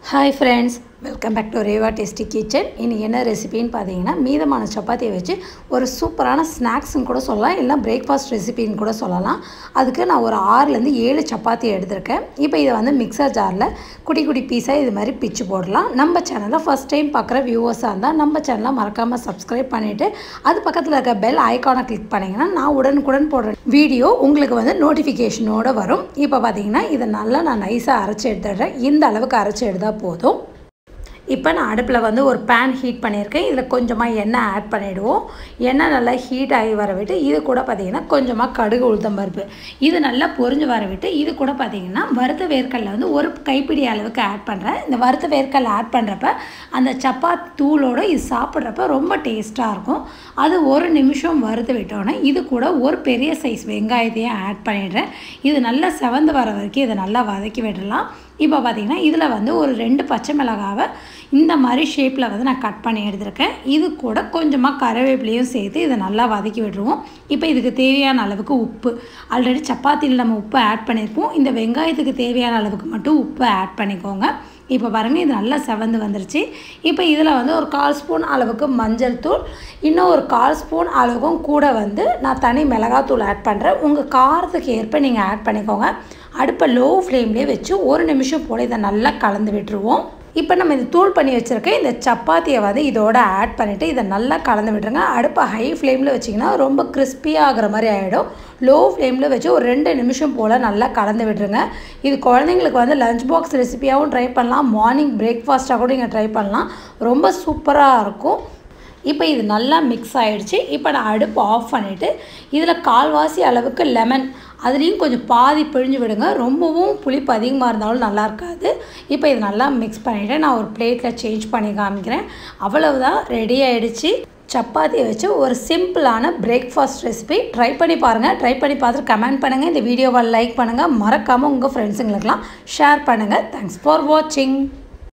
hi friends welcome back to Reva tasty kitchen இன்னைக்கு என்ன ரெசிபின்னு பார்த்தீங்கன்னா மீதமான சப்பாத்தியை வச்சு ஒரு சூப்பரான ஸ்நாக்ஸ்னு கூட சொல்லலாம் இல்லை பிரேக்ஃபாஸ்ட் ரெசிபின்னு கூட சொல்லலாம் அதுக்கு நான் ஒரு ஆறுலேருந்து ஏழு சப்பாத்தி எடுத்திருக்கேன் இப்போ இதை வந்து மிக்சர் ஜாரில் குட்டி குட்டி பீஸாக இது மாதிரி பிச்சு போடலாம் நம்ம சேனலை ஃபஸ்ட் டைம் பார்க்குற வியூவர்ஸாக இருந்தால் நம்ம சேனலை மறக்காமல் சப்ஸ்கிரைப் பண்ணிவிட்டு அது பக்கத்தில் இருக்க பெல் ஐக்கானை கிளிக் பண்ணிங்கன்னா நான் உடனுக்குடன் போடுற வீடியோ உங்களுக்கு வந்து நோட்டிஃபிகேஷனோடு வரும் இப்போ பார்த்தீங்கன்னா இதை நல்லா நான் நைஸாக அரைச்சி எடுத்துடுறேன் இந்த அளவுக்கு அரைச்சி எடுத்தால் போதும் இப்போ நான் அடுப்பில் வந்து ஒரு பேன் ஹீட் பண்ணியிருக்கேன் இதில் கொஞ்சமாக எண்ணெய் ஆட் பண்ணிவிடுவோம் எண்ணெய் நல்லா ஹீட் ஆகி வர விட்டு இது கூட பார்த்திங்கன்னா கொஞ்சமாக கடுகு உளுத்தம் பருப்பு இது நல்லா பொரிஞ்சு வர விட்டு இது கூட பார்த்திங்கன்னா வறுத்த வேர்க்கடலை வந்து ஒரு கைப்பிடி அளவுக்கு ஆட் பண்ணுறேன் இந்த வறுத்த வேர்க்கடலை ஆட் பண்ணுறப்ப அந்த சப்பாத்தி தூளோடு இது சாப்பிட்றப்ப ரொம்ப டேஸ்ட்டாக இருக்கும் அது ஒரு நிமிஷம் வறுத்து விட்டோன்னே இது கூட ஒரு பெரிய சைஸ் வெங்காயத்தையும் ஆட் பண்ணிடுறேன் இது நல்லா செவந்து வர வரைக்கும் இதை நல்லா வதக்கி விடலாம் இப்போ பார்த்திங்கன்னா இதில் வந்து ஒரு ரெண்டு பச்சை மிளகாவை இந்த மாதிரி ஷேப்பில் வந்து நான் கட் பண்ணி எடுத்திருக்கேன் இது கூட கொஞ்சமாக கருவேப்பிலையும் சேர்த்து இதை நல்லா வதக்கி விட்டுருவோம் இப்போ இதுக்கு தேவையான அளவுக்கு உப்பு ஆல்ரெடி சப்பாத்தியில் நம்ம உப்பு ஆட் பண்ணியிருப்போம் இந்த வெங்காயத்துக்கு தேவையான அளவுக்கு மட்டும் உப்பு ஆட் பண்ணிக்கோங்க இப்போ பாருங்கள் இது நல்லா செவந்து வந்துருச்சு இப்போ இதில் வந்து ஒரு கால் ஸ்பூன் அளவுக்கு மஞ்சள் தூள் இன்னும் ஒரு கால் ஸ்பூன் அளவுக்கும் கூட வந்து நான் தனி மிளகாத்தூள் ஆட் பண்ணுறேன் உங்கள் காரத்துக்கு ஏற்ப நீங்கள் ஆட் பண்ணிக்கோங்க அடுப்பை லோ ஃப்ளேம்லேயே வச்சு ஒரு நிமிஷம் போல் இதை நல்லா கலந்து விட்டுருவோம் இப்போ நம்ம இது தூள் பண்ணி வச்சுருக்க இந்த சப்பாத்தியை வந்து இதோட ஆட் பண்ணிவிட்டு இதை நல்லா கலந்து விட்டுருங்க அடுப்பை ஹை ஃப்ளேமில் வச்சிங்கன்னா ரொம்ப கிறிஸ்பியாக ஆகிற மாதிரி ஆகிடும் லோ ஃப்ளேமில் வச்சு ஒரு ரெண்டு நிமிஷம் போல் நல்லா கலந்து விட்டுருங்க இது குழந்தைங்களுக்கு வந்து லஞ்ச் பாக்ஸ் ரெசிபியாகவும் ட்ரை பண்ணலாம் மார்னிங் பிரேக்ஃபாஸ்ட்டாக கூட நீங்கள் ட்ரை பண்ணலாம் ரொம்ப சூப்பராக இருக்கும் இப்போ இது நல்லா மிக்ஸ் ஆகிடுச்சு இப்போ நான் அடுப்பு ஆஃப் பண்ணிவிட்டு இதில் கால்வாசி அளவுக்கு லெமன் அதுலேயும் கொஞ்சம் பாதி பிழிஞ்சு விடுங்க ரொம்பவும் புளிப்பு அதிகமாக இருந்தாலும் நல்லா இருக்காது இப்போ இது நல்லா மிக்ஸ் பண்ணிவிட்டு நான் ஒரு பிளேட்டில் சேஞ்ச் பண்ணி காமிக்கிறேன் அவ்வளவுதான் ரெடி ஆகிடுச்சு சப்பாத்தியை வச்சு ஒரு சிம்பிளான பிரேக்ஃபாஸ்ட் ரெசிபி ட்ரை பண்ணி பாருங்கள் ட்ரை பண்ணி பார்த்துட்டு கமெண்ட் பண்ணுங்கள் இந்த வீடியோவை லைக் பண்ணுங்கள் மறக்காமல் உங்கள் ஃப்ரெண்ட்ஸுங்களுக்கெல்லாம் ஷேர் பண்ணுங்கள் தேங்க்ஸ் ஃபார் வாட்சிங்